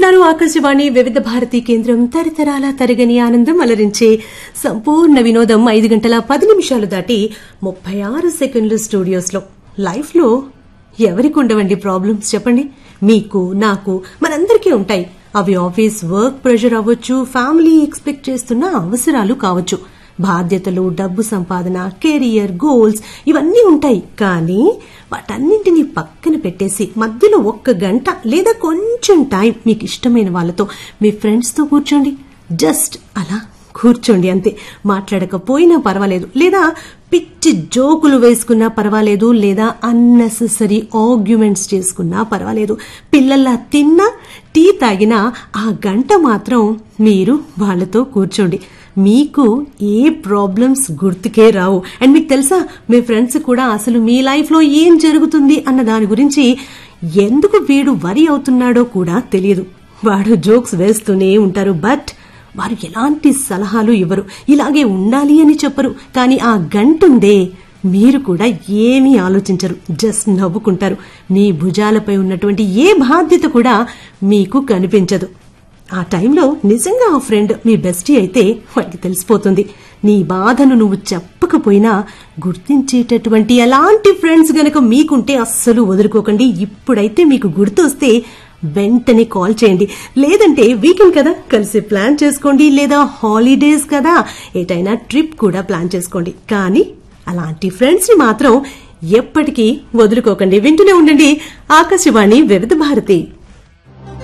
వింటున్నారు ఆకాశవాణి వివిధ భారతి కేంద్రం తరతరాల తరగని ఆనందం అలరించే సంపూర్ణ వినోదం ఐదు గంటల పది నిమిషాలు దాటి ముప్పై ఆరు సెకండ్లు స్టూడియోస్ లో లైఫ్ లో ఎవరికి ఉండవండి ప్రాబ్లమ్స్ చెప్పండి మీకు నాకు మనందరికీ ఉంటాయి అవి ఆఫీస్ వర్క్ ప్రెషర్ అవ్వచ్చు ఫ్యామిలీ ఎక్స్పెక్ట్ చేస్తున్న అవసరాలు కావచ్చు బాధ్యతలు డబ్బు సంపాదన కెరియర్ గోల్స్ ఇవన్నీ ఉంటాయి కానీ వాటన్నింటినీ పక్కన పెట్టేసి మధ్యలో ఒక్క గంట లేదా కొంచెం టైం మీకు ఇష్టమైన వాళ్ళతో మీ ఫ్రెండ్స్తో కూర్చోండి జస్ట్ అలా కూర్చోండి అంతే మాట్లాడకపోయినా పర్వాలేదు లేదా పిచ్చి జోకులు వేసుకున్నా పర్వాలేదు లేదా అన్నెసెసరీ ఆర్గ్యుమెంట్స్ చేసుకున్నా పర్వాలేదు పిల్లల్లా తిన్నా టీ తాగినా ఆ గంట మాత్రం మీరు వాళ్ళతో కూర్చోండి మీకు ఏ ప్రాబ్లమ్స్ గుర్తుకే రావు అండ్ మీకు తెలుసా మీ ఫ్రెండ్స్ కూడా అసలు మీ లైఫ్లో ఏం జరుగుతుంది అన్న దాని గురించి ఎందుకు వీడు వరి అవుతున్నాడో కూడా తెలియదు వాడు జోక్స్ వేస్తూనే ఉంటారు బట్ వారు ఎలాంటి సలహాలు ఇవ్వరు ఇలాగే ఉండాలి అని చెప్పరు కానీ ఆ గంటుందే మీరు కూడా ఏమీ ఆలోచించరు జస్ట్ నవ్వుకుంటారు మీ భుజాలపై ఉన్నటువంటి ఏ బాధ్యత కూడా మీకు కనిపించదు ఆ టైంలో నిజంగా ఆ ఫ్రెండ్ మీ బెస్టీ అయితే వాడికి తెలిసిపోతుంది నీ బాధను నువ్వు చెప్పకపోయినా గుర్తించేటటువంటి అలాంటి ఫ్రెండ్స్ గనక మీకుంటే అస్సలు వదులుకోకండి ఇప్పుడైతే మీకు గుర్తొస్తే వెంటనే కాల్ చేయండి లేదంటే వీకెండ్ కదా కలిసి ప్లాన్ చేసుకోండి లేదా హాలిడేస్ కదా ఎటైనా ట్రిప్ కూడా ప్లాన్ చేసుకోండి కానీ అలాంటి ఫ్రెండ్స్ ని మాత్రం ఎప్పటికీ వదులుకోకండి వింటూనే ఉండండి ఆకాశవాణి వివిధ భారతి